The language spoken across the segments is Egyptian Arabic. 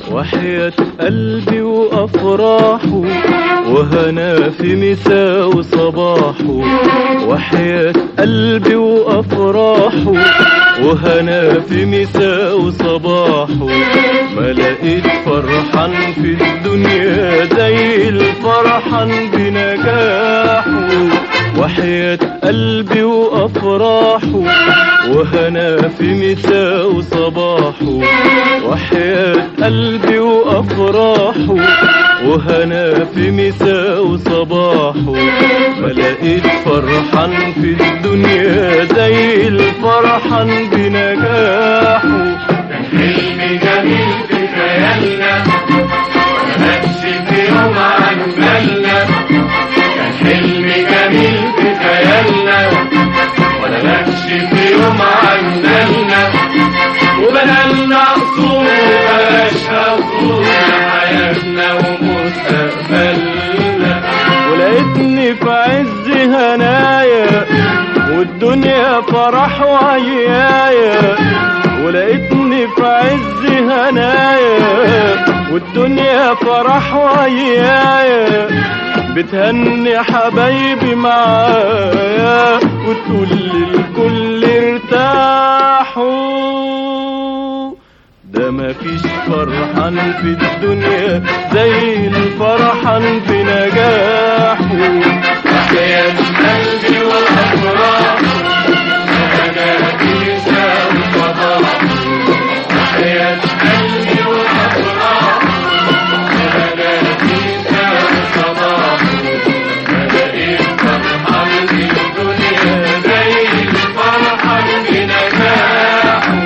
وحياة قلبي وأفراحه وهنا في مساء وصباحه وحياة قلبي وأفراحه وهنا في مساء وصباحه ما لقيت فرحان في الدنيا زي الفرحان بنجاحه وحياة قلبي وأفراحه وهنا في مساء وصباحه وحياة قلبي وأفراحه وهنا في مساء وصباحه ما لقيت فرحان في الدنيا زي الفرحان بنجاحه حلم جميل في خيالنا نمشي في يوم عن بالنا كان حلم جميل في خيالنا ولا نمشي في يوم عن بالنا وبدلنا قصور وبلاش قصور حياتنا ومستقبلنا ولقيتني في عز هنايا والدنيا فرح وعيايا ولقيتني في عز هنايا والدنيا فرح وعيايا بتهني حبايبي معايا وتقول للكل ارتاحوا ده مفيش فرحان في الدنيا زي الفرحان بنجاحه حياة قلبي والأفراح أنا في سام صباح حياة قلبي والأفراح أنا في سام صباح بلاقي فرحان في الدنيا زي الفرحان بنجاحه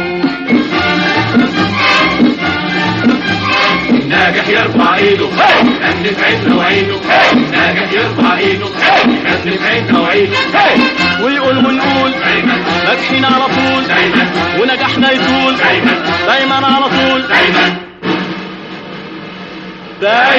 ناجح يرفع ايده نمد في عيننا وعينه ناجح يرفع ايده نمد في عيننا وعينه ويقول ونقول دايما ناجحين على طول دايما ونجاحنا يطول دايما دايما على طول دايما دايما